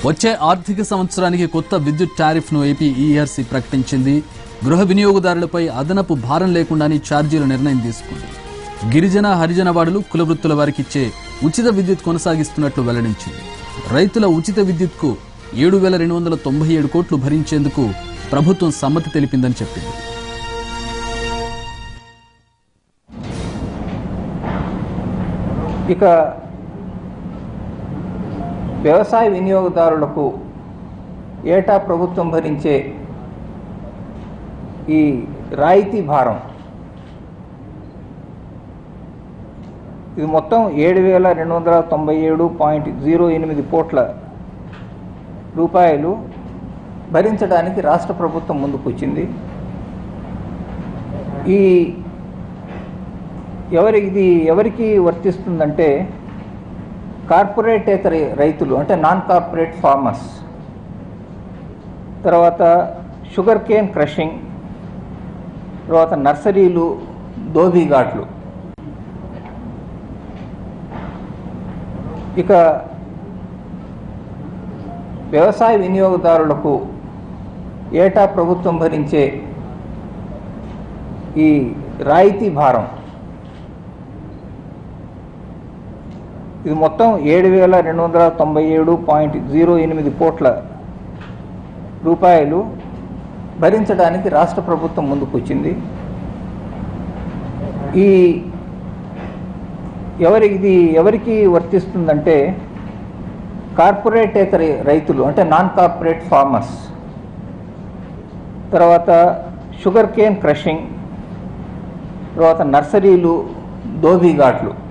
వచ్చే ఆర్థిక సంవత్సరానికి కొత్త విద్యుత్ టారిఫ్ ను ఏపీ ఈఆర్సీ ప్రకటించింది గృహ వినియోగదారులపై అదనపు భారం లేకుండానే ఛార్జీల నిర్ణయం తీసుకుంది గిరిజన హరిజన వాడులు కులవృత్తుల వారికి ఇచ్చే ఉచిత విద్యుత్ కొనసాగిస్తున్నట్లు వెల్లడించింది రైతుల ఉచిత విద్యుత్కు ఏడు వేల రెండు వందల తొంభై ఏడు కోట్లు భరించేందుకు ప్రభుత్వం సమ్మతి తెలిపిందని చెప్పింది ఇక వ్యవసాయ వినియోగదారులకు ఏటా ప్రభుత్వం భరించే ఈ రాయితీ భారం ఇది మొత్తం ఏడు వేల రెండు వందల తొంభై ఏడు పాయింట్ జీరో ఎనిమిది కోట్ల రూపాయలు భరించడానికి రాష్ట్ర ప్రభుత్వం ముందుకు వచ్చింది ఈ ఎవరి ఇది ఎవరికి వర్తిస్తుందంటే కార్పొరేటేతర రైతులు అంటే నాన్ కార్పొరేట్ ఫార్మర్స్ తర్వాత షుగర్ కేన్ క్రషింగ్ తర్వాత నర్సరీలు దోబిఘాట్లు ఇక వ్యవసాయ వినియోగదారులకు ఏటా ప్రభుత్వం భరించే ఈ రాయితీ భారం ఇది మొత్తం ఏడు వేల రెండు వందల తొంభై ఏడు పాయింట్ జీరో ఎనిమిది కోట్ల రూపాయలు భరించడానికి రాష్ట్ర ప్రభుత్వం ముందుకు వచ్చింది ఈ ఎవరి ఇది ఎవరికి వర్తిస్తుందంటే కార్పొరేటేతర రైతులు అంటే నాన్ కార్పొరేట్ ఫార్మర్స్ తర్వాత షుగర్ కేన్ క్రషింగ్ తర్వాత నర్సరీలు దోబిఘాట్లు